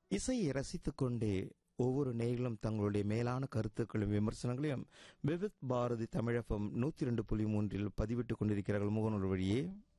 இசையை ரசித்துக் கொண்டே ஒவ்வொரு நேயர்களும் தங்களுடைய மேலான கருத்துக்களையும் விமர்சனங்களையும் விவித் பாரதி தமிழகம் நூத்தி ரெண்டு புள்ளி மூன்றில் பதிவிட்டுக் கொண்டிருக்கிறார்கள் முகநூல் வழியே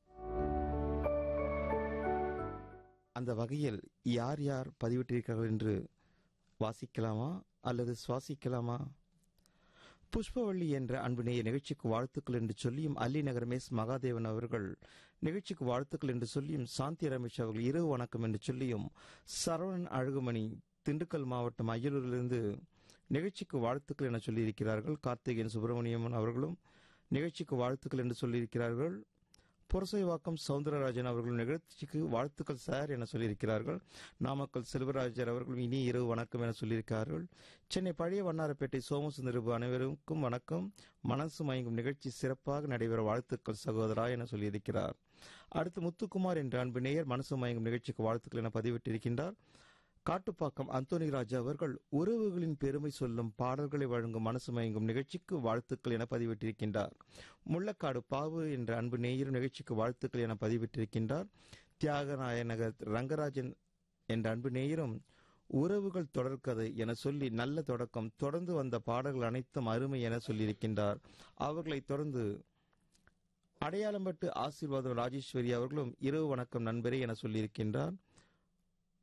அந்த வகையில் யார் யார் பதிவிட்டிருக்கிறார்கள் என்று வாசிக்கலாமா அல்லது சுவாசிக்கலாமா புஷ்பவள்ளி என்ற அன்பு நேய நிகழ்ச்சிக்கு வாழ்த்துக்கள் என்று சொல்லியும் அல்லி நகர் மேஸ் மகாதேவன் அவர்கள் நிகழ்ச்சிக்கு வாழ்த்துக்கள் என்று சொல்லியும் சாந்தி ரமேஷ் அவர்கள் இரவு வணக்கம் என்று சொல்லியும் சரவணன் அழகுமணி திண்டுக்கல் மாவட்டம் அய்யலூரிலிருந்து நிகழ்ச்சிக்கு வாழ்த்துக்கள் என சொல்லியிருக்கிறார்கள் கார்த்திகேயன் சுப்பிரமணியம் அவர்களும் நிகழ்ச்சிக்கு வாழ்த்துக்கள் என்று சொல்லியிருக்கிறார்கள் புரசைவாக்கம் சவுந்தரராஜன் அவர்கள் நிகழ்ச்சிக்கு வாழ்த்துக்கள் சார் என சொல்லியிருக்கிறார்கள் நாமக்கல் செல்வராஜர் அவர்களும் இனி இரவு வணக்கம் என சொல்லியிருக்கிறார்கள் சென்னை பழைய வண்ணாரப்பேட்டை சோமசுந்தரபு அனைவருக்கும் வணக்கம் மனசு மயங்கும் நிகழ்ச்சி சிறப்பாக நடைபெற வாழ்த்துக்கள் சகோதரா என சொல்லியிருக்கிறார் அடுத்து முத்துக்குமார் என்ற அன்பு நேயர் மனசு மயங்கும் நிகழ்ச்சிக்கு வாழ்த்துக்கள் என பதிவிட்டிருக்கின்றார் காட்டுப்பாக்கம் அந்தோனி ராஜா அவர்கள் உறவுகளின் பெருமை சொல்லும் பாடல்களை வழங்கும் மனசு மயங்கும் நிகழ்ச்சிக்கு வாழ்த்துக்கள் என பதிவிட்டிருக்கின்றார் முள்ளக்காடு பாவு என்ற அன்பு நேயர் நிகழ்ச்சிக்கு வாழ்த்துக்கள் என பதிவிட்டிருக்கின்றார் தியாகநாயநகர் ரங்கராஜன் என்ற அன்பு நேயரும் உறவுகள் தொடர்கதை என சொல்லி நல்ல தொடக்கம் தொடர்ந்து வந்த பாடல்கள் அனைத்தும் அருமை என சொல்லியிருக்கின்றார் அவர்களை தொடர்ந்து அடையாளம்பட்டு ஆசீர்வாதம் ராஜேஸ்வரி அவர்களும் இரவு வணக்கம் நண்பரே என சொல்லியிருக்கின்றார்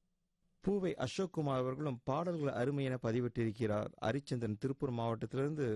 பூவை அசோக்குமார் அவர்களும் பாடல்கள் அருமை என பதிவிட்டிருக்கிறார் ஹரிச்சந்திரன் திருப்பூர் மாவட்டத்திலிருந்து